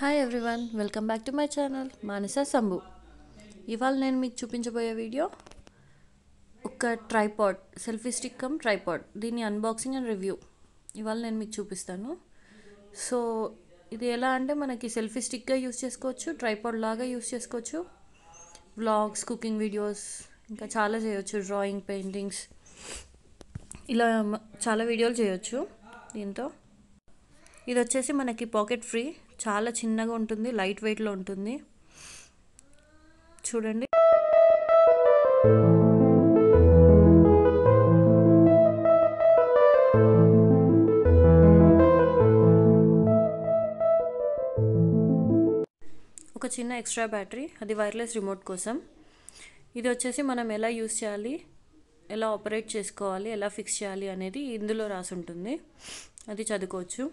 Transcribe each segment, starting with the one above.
Hi everyone welcome back to my channel Manasa Sambhu ఇవాళ నేను మీకు చూపించబోయే వీడియో ఒక tripod selfie stick cum tripod దీని అన్బాక్సింగ్ అండ్ రివ్యూ ఇవాళ నేను మీకు చూపిస్తాను సో ఇది ఎలా అంటే మనకి సెల్ఫీ స్టిక్గా యూస్ చేసుకోవచ్చు ట్రైపాడ్ లాగా యూస్ చేసుకోవచ్చు వ్లాగ్స్ కుకింగ్ వీడియోస్ ఇంకా చాలా చేయొచ్చు డ్రాయింగ్ పెయింటింగ్స్ ఇలా మ- చాలా వీడియోలు చేయొచ్చు దీంతో ఇది వచ్చేసి మనకి పాకెట్ ఫ్రీ చాలా చిన్నగా ఉంటుంది లైట్ వెయిట్లో ఉంటుంది చూడండి ఒక చిన్న ఎక్స్ట్రా బ్యాటరీ అది వైర్లెస్ రిమోట్ కోసం ఇది వచ్చేసి మనం ఎలా యూస్ చేయాలి ఎలా ఆపరేట్ చేసుకోవాలి ఎలా ఫిక్స్ చేయాలి అనేది ఇందులో రాసి ఉంటుంది అది చదువుకోవచ్చు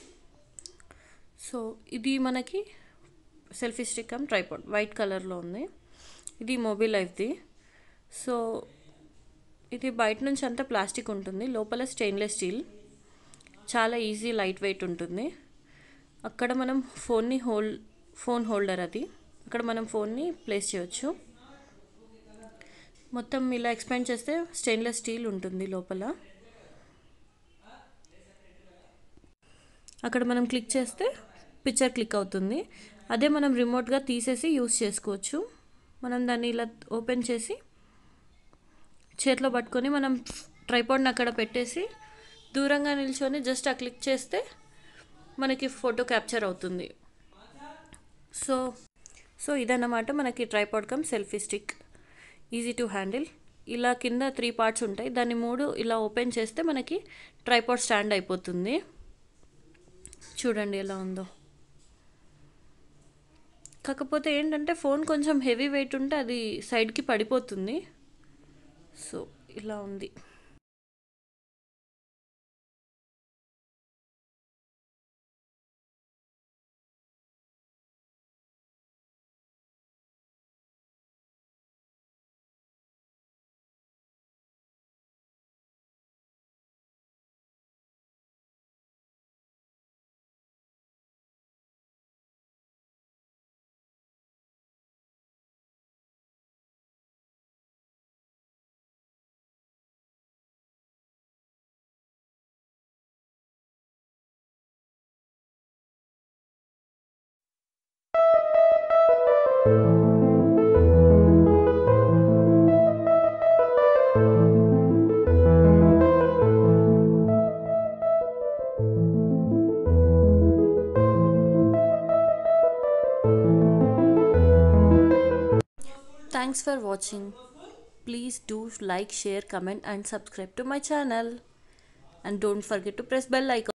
సో ఇది మనకి selfie stick cum tripod white కలర్లో ఉంది ఇది మొబైల్ లైఫ్ది సో ఇది బయట నుంచి అంతా ప్లాస్టిక్ ఉంటుంది లోపల స్టెయిన్లెస్ స్టీల్ చాలా ఈజీ లైట్ వెయిట్ ఉంటుంది అక్కడ మనం ఫోన్ని హోల్డ్ ఫోన్ హోల్డర్ అది అక్కడ మనం ఫోన్ని ప్లేస్ చేయొచ్చు మొత్తం ఇలా ఎక్స్పాండ్ చేస్తే స్టెయిన్లెస్ స్టీల్ ఉంటుంది లోపల అక్కడ మనం క్లిక్ చేస్తే పిక్చర్ క్లిక్ అవుతుంది అదే మనం రిమోట్గా తీసేసి యూస్ చేసుకోవచ్చు మనం దాన్ని ఇలా ఓపెన్ చేసి చేతిలో పట్టుకొని మనం ట్రైపాడ్ని అక్కడ పెట్టేసి దూరంగా నిల్చొని జస్ట్ ఆ క్లిక్ చేస్తే మనకి ఫోటో క్యాప్చర్ అవుతుంది సో సో ఇదన్నమాట మనకి tripod cum selfie stick easy to handle ఇలా కింద త్రీ పార్ట్స్ ఉంటాయి దాన్ని మూడు ఇలా ఓపెన్ చేస్తే మనకి ట్రైపాడ్ స్టాండ్ అయిపోతుంది చూడండి ఎలా ఉందో కాకపోతే ఏంటంటే ఫోన్ కొంచెం హెవీ వెయిట్ ఉంటే అది సైడ్కి పడిపోతుంది సో ఇలా ఉంది Thanks for watching. Please do like, share, comment and subscribe to my channel. And don't forget to press bell icon.